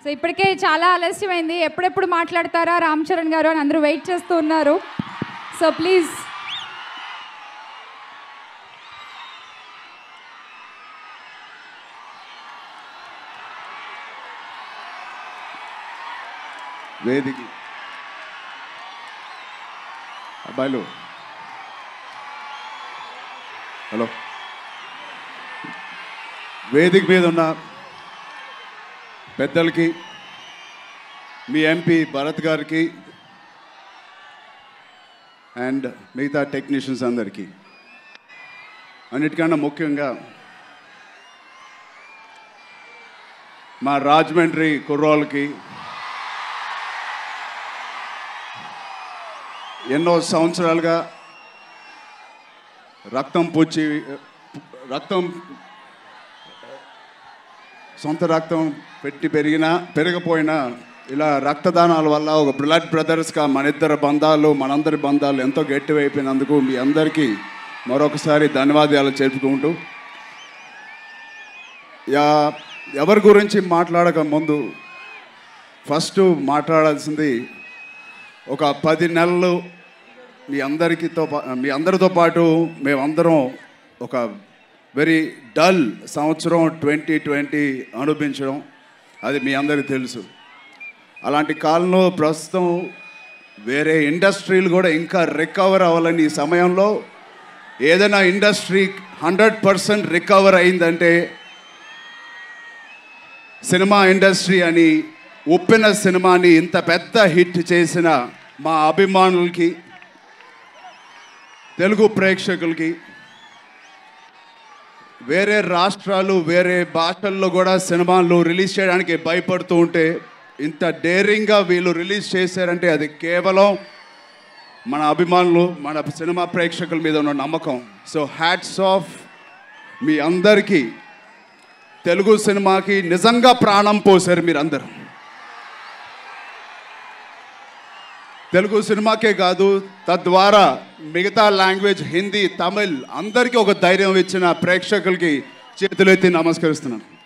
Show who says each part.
Speaker 1: so ఇప్పటికే చాలా ఆలస్యమైంది ఎప్పుడెప్పుడు మాట్లాడతారా రామ్ చరణ్ గారు అని అందరూ వెయిట్ చేస్తూ ఉన్నారు సో ప్లీజ్
Speaker 2: వేదిక అబ్బాయిలు హలో వేదిక మీద ఉన్న పెద్దలకి మీ ఎంపీ భరత్ గారికి అండ్ మిగతా టెక్నీషియన్స్ అందరికీ అన్నిటికన్నా ముఖ్యంగా మా రాజమండ్రి కుర్రోళ్ళకి ఎన్నో సంవత్సరాలుగా రక్తం పూచి రక్తం సొంత రక్తం పెట్టి పెరిగినా పెరగపోయినా ఇలా రక్తదానాల వల్ల ఒక బ్లడ్ బ్రదర్స్గా మన ఇద్దరు బంధాలు మనందరి బంధాలు ఎంతో గట్టివైపోయినందుకు మీ అందరికీ మరొకసారి ధన్యవాదాలు చెప్పుకుంటూ యా ఎవరి గురించి మాట్లాడక ముందు ఫస్ట్ మాట్లాడాల్సింది ఒక పది నెలలు మీ అందరికీతో పా- మీ అందరితో పాటు మేమందరం ఒక వెరీ డల్ సంవత్సరం ట్వంటీ ట్వంటీ అనుభవించడం అది మీ అందరికీ తెలుసు అలాంటి కాలంలో ప్రస్తుతం వేరే ఇండస్ట్రీలు కూడా ఇంకా రికవర్ అవ్వాలని ఈ సమయంలో ఏదైనా ఇండస్ట్రీ హండ్రెడ్ పర్సెంట్ రికవర్ అయిందంటే సినిమా ఇండస్ట్రీ అని ఉప్పిన సినిమాని ఇంత పెద్ద హిట్ చేసిన మా అభిమానులకి తెలుగు ప్రేక్షకులకి వేరే రాష్ట్రాలు వేరే భాషల్లో కూడా సినిమాలు రిలీజ్ చేయడానికి భయపడుతూ ఉంటే ఇంత డేరింగ్గా వీళ్ళు రిలీజ్ చేశారంటే అది కేవలం మన అభిమానులు మన సినిమా ప్రేక్షకుల మీద ఉన్న నమ్మకం సో హ్యాట్స్ ఆఫ్ మీ అందరికీ తెలుగు సినిమాకి నిజంగా ప్రాణం పోసారు మీరందరూ తెలుగు సినిమాకే కాదు తద్వారా మిగతా లాంగ్వేజ్ హిందీ తమిళ్ అందరికీ ఒక ధైర్యం ఇచ్చిన ప్రేక్షకులకి చేతులెత్తి నమస్కరిస్తున్నాను